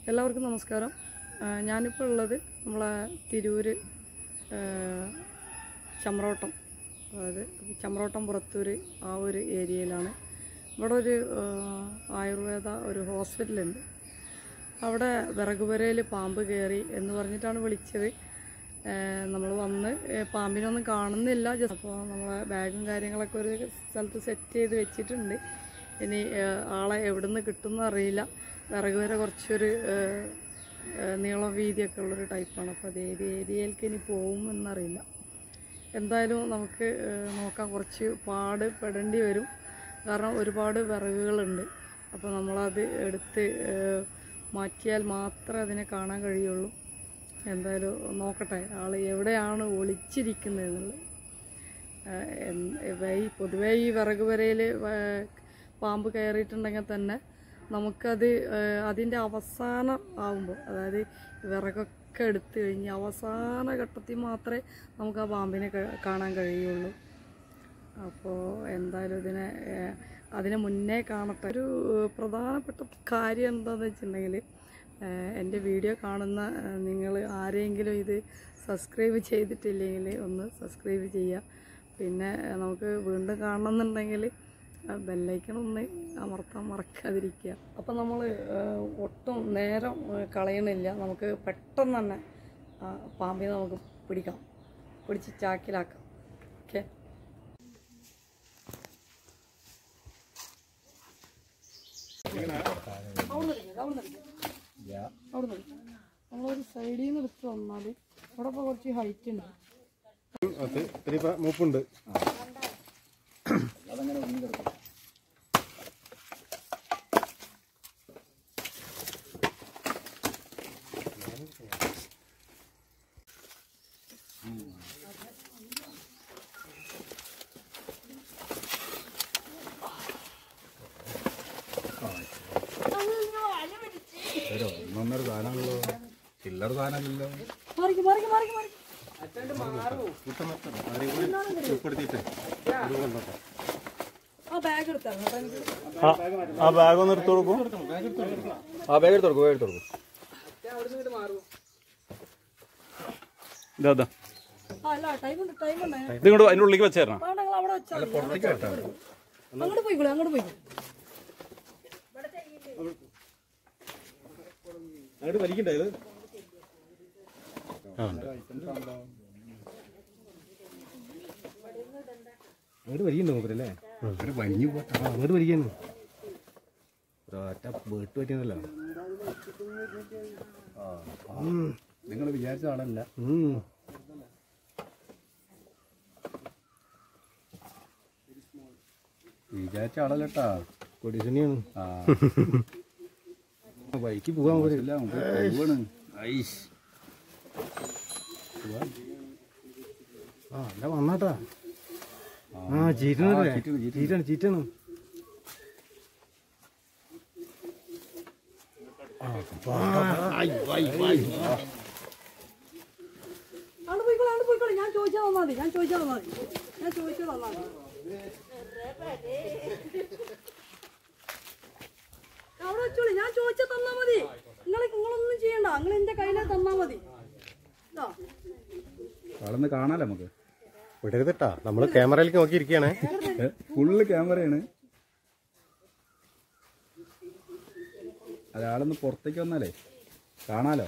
എല്ലാവർക്കും നമസ്കാരം ആ, ഞാനിപ്പോൾ ഉള്ളത് നമ്മളെ തിരൂര് ആ, ചമ്രോട്ടം അതായത് ചമ്രോട്ടം പുറത്തൂര് ആ ഒരു ഏരിയയിലാണ് ഇവിടെ ഒരു ആ, ആയുർവേദ ഒരു ഹോസ്പിറ്റലുണ്ട് അവിടെ വിറകുപുരയിൽ പാമ്പ് കയറി എന്ന് പറഞ്ഞിട്ടാണ് വിളിച്ചത് നമ്മൾ വന്ന് ഏ, പാമ്പിനൊന്നും കാണുന്നില്ല ജസ്റ്റ് അപ്പോൾ നമ്മളെ ബാഗും കാര്യങ്ങളൊക്കെ ഒരു സ്ഥലത്ത് സെറ്റ് ചെയ്ത് വെച്ചിട്ടുണ്ട് ഇനി ഏ, ആളെ എവിടെ നിന്ന് കിട്ടുമെന്ന് അറിയില്ല വിറകുപുര കുറച്ചൊരു ഏ, ഏ, നീളം വീതിയൊക്കെ ഉള്ളൊരു ടൈപ്പാണ് അപ്പോൾ അത് ഏത് ഏരിയയിലേക്ക് ഇനി പോകും എന്നറിയില്ല എന്തായാലും നമുക്ക് ഏഹ്, നോക്കാൻ കുറച്ച് പാട് പെടേണ്ടി വരും കാരണം ഒരുപാട് വിറകുകളുണ്ട് അപ്പോൾ നമ്മളത് എടുത്ത് ഏഹ്, മാറ്റിയാൽ മാത്രമേ അതിനെ കാണാൻ കഴിയുള്ളൂ എന്തായാലും നോക്കട്ടെ ആൾ എവിടെയാണ് ഒളിച്ചിരിക്കുന്നത് എന്നുള്ളത് ഏഹ്, എന്ത് ഇവ- ഈ പൊതുവേ ഈ വിറക് വരയിൽ പാമ്പ് കയറിയിട്ടുണ്ടെങ്കിൽ തന്നെ നമുക്കത് ഏഹ്, അതിൻ്റെ അവസാനം ആകുമ്പോൾ അതായത് വിറകൊക്കെ എടുത്തു കഴിഞ്ഞ് അവസാന ഘട്ടത്തിൽ മാത്രമേ നമുക്ക് ആ പാമ്പിനെ ക- കാണാൻ കഴിയുള്ളൂ അപ്പോൾ എന്തായാലും ഇതിനെ ഏഹ്, അതിന് മുന്നേ കാണട്ടെ ഒരു ഏഹ്, പ്രധാനപ്പെട്ട കാര്യം എന്താണെന്ന് വെച്ചിട്ടുണ്ടെങ്കിൽ എൻ്റെ വീഡിയോ കാണുന്ന നിങ്ങൾ ആരെങ്കിലും ഇത് സബ്സ്ക്രൈബ് ചെയ്തിട്ടില്ലെങ്കിൽ ഒന്ന് സബ്സ്ക്രൈബ് ചെയ്യുക പിന്നെ ഏഹ്, നമുക്ക് വീണ്ടും കാണണമെന്നുണ്ടെങ്കിൽ ബെല്ലൈക്കൺ ഒന്ന് അമർത്താൻ മറക്കാതിരിക്കുക അപ്പം നമ്മൾ ഒട്ടും നേരം ഏഹ്, കളയണില്ല നമുക്ക് പെട്ടെന്ന് തന്നെ ആ പാമ്പിനെ നമുക്ക് പിടിക്കാം പിടിച്ച് ചാക്കിലാക്കാം ഓക്കെ അവിടെ നമ്മളൊരു സൈഡിൽ നിന്ന് എടുത്ത് വന്നാൽ അവിടെ ഇപ്പോൾ കുറച്ച് ഹൈറ്റ് ഉണ്ട് അത് ഇത്തിരി ഇപ്പൊ മൂപ്പുണ്ട് ഒന്നൊന്നര സാധനമാണല്ലോ ചില്ലറ സാധനമല്ലല്ലോ മാറിക്ക് മാറിക്ക് മാറിക്ക് മാറിക്ക് ഉൾപ്പെടുത്തിയിട്ട് ആ ബാഗ് എടുത്താൽ കേട്ടോ എനിക്ക് ആ ബാഗ് ഒന്ന് എടുത്തു കൊടുക്കും ആ ബാഗ് എടുത്തു കൊടുക്കും ബാഗ് എടുത്തു കൊടുക്കും ഇതാ ഇതാ ആ അല്ല ടൈം ഉണ്ട് ടൈം ഉണ്ട് ഇത് ഇങ്ങോട്ട് അതിൻ്റെ ഉള്ളിലേക്ക് വെച്ചേരണം വേണ്ട നിങ്ങൾ അവിടെ വെച്ചാൽ അങ്ങോട്ട് പോയിക്കോളൂ അങ്ങോട്ട് പോയിക്കോളൂ അങ്ങോട്ട് വലിക്കണ്ടേ ഇത് അങ്ങോട്ട് വലിക്കണ്ടോ മൂപ്പരല്ലേ അങ്ങോട്ട് വലിഞ്ഞു പോട്ടെ അങ്ങോട്ട് വലിക്കുന്നു ഒറ്റ വീട്ട് പറ്റിയതല്ലോ നിങ്ങൾ വിചാരിച്ച ആളല്ല വിചാരിച്ച ആളല്ലട്ടാ കൊടിസനെയാണ് ആ ബൈക്ക് പോകാൻ പറ്റില്ല പോവാണ് ഐസ് ആ അല്ല വന്നാട്ടാ ആ ചീറ്റണല്ലേ ചീറ്റാണ് ചീറ്റാണ് അങ്ങോട്ട് പോയിക്കോളൂ അങ്ങോട്ട് പോയിക്കോളൂ ഞാൻ ചോദിച്ചാൽ തന്നാൽ മതി ഞാൻ ചോദിച്ചാൽ തന്നാൽ മതി ഞാൻ ചോദിച്ചാൽ തന്നാൽ മതി അവിടെ വെച്ചോളൂ ഞാൻ ചോദിച്ചാൽ തന്നാൽ മതി നിങ്ങൾ നിങ്ങളൊന്നും ചെയ്യണ്ട നിങ്ങൾ എന്റെ കയ്യിലെ തന്നാൽ മതി ഇതാ ആളൊന്ന് കാണാലോ നമുക്ക് വിടരുതട്ടാ നമ്മള് ക്യാമറയിലേക്ക് നോക്കിയിരിക്കുകയാണേ ഫുള്ള് ക്യാമറയാണ് അയാളൊന്ന് പുറത്തേക്ക് വന്നാലേ കാണാലോ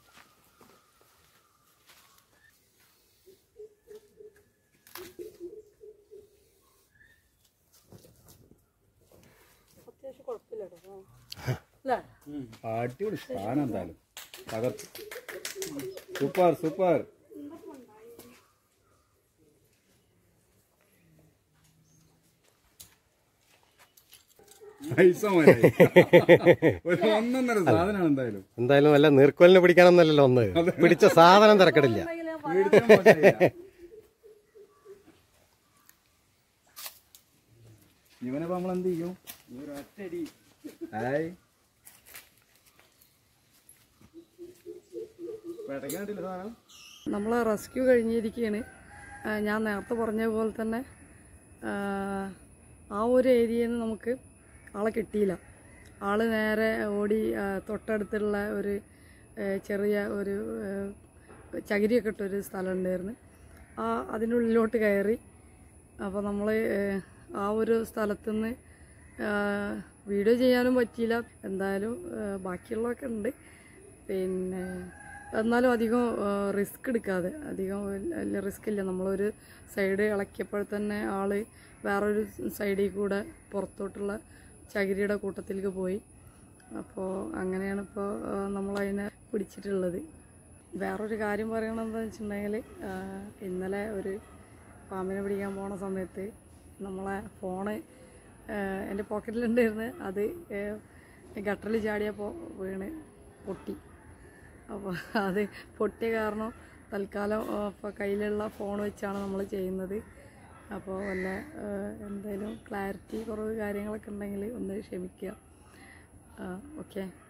അത്യാവശ്യം കുഴപ്പമില്ല കേട്ടോ അല്ലേ അടിപൊളി സാധനം എന്തായാലും തകർത്ത് സൂപ്പർ സൂപ്പർ പൈസ മോനെ. ഒരു ഒന്നൊന്നര സാധനമാണ് എന്തായാലും എന്തായാലും വല്ല നീർക്കോലിനെ പിടിക്കാനൊന്നല്ലല്ലോ ഒന്ന് പിടിച്ച സാധനം തിരക്കടില്ല മേടിക്കാൻ മോശമില്ല. ഇവനെ നമ്മൾ എന്ത് ചെയ്യും ഒറ്റടി ഹായ് പെടക്കാണ്ടില്ല സാധനം നമ്മൾ റെസ്ക്യൂ കഴിഞ്ഞിരിക്കുകയാണ് ആ, ഞാൻ നേരത്തെ പറഞ്ഞ പോലെ തന്നെ ആ, ആ ഒരു ഏരിയയിൽ നിന്ന് നമുക്ക് ആളെ കിട്ടിയില്ല ആള് നേരെ ഓടി ആ, തൊട്ടടുത്തുള്ള ഒരു ഏ, ചെറിയ ഒരു ഏ, ചകിരിയൊക്കെ ഇട്ടൊരു സ്ഥലം ഉണ്ടായിരുന്നു ആ അതിനുള്ളിലോട്ട് കയറി അപ്പോൾ നമ്മൾ ആ ഒരു സ്ഥലത്തുനിന്ന് വീഡിയോ ചെയ്യാനും പറ്റിയില്ല എന്തായാലും ആ, ബാക്കിയുള്ളതൊക്കെ ഉണ്ട് പിന്നെ എന്നാലും അധികം റിസ്ക് എടുക്കാതെ അധികം വലിയ റിസ്ക് ഇല്ല നമ്മളൊരു സൈഡ് ഇളക്കിയപ്പോൾ തന്നെ ആള് വേറൊരു സൈഡിൽ കൂടെ പുറത്തോട്ടുള്ള ചകിരിയുടെ കൂട്ടത്തിലേക്ക് പോയി അപ്പോൾ അങ്ങനെയാണ് ഇപ്പോൾ നമ്മളതിനെ പിടിച്ചിട്ടുള്ളത് വേറൊരു കാര്യം പറയണമെന്ന് വെച്ചിട്ടുണ്ടെങ്കിൽ ഇന്നലെ ഒരു പാമ്പിനെ പിടിക്കാൻ പോണ സമയത്ത് നമ്മളെ ഫോണ് എൻ്റെ പോക്കറ്റിലുണ്ടായിരുന്നു അത് ഗട്ടറിൽ ചാടിയപ്പോൾ വീണ് പൊട്ടി അപ്പോൾ അത് പൊട്ടിയ കാരണം തൽക്കാലം ഇപ്പോൾ കയ്യിലുള്ള ഫോൺ വെച്ചാണ് നമ്മൾ ചെയ്യുന്നത് അപ്പോൾ വല്ല എന്തെങ്കിലും ക്ലാരിറ്റി കുറവ് കാര്യങ്ങളൊക്കെ ഉണ്ടെങ്കിൽ ഒന്ന് ക്ഷമിക്കുക ഓക്കെ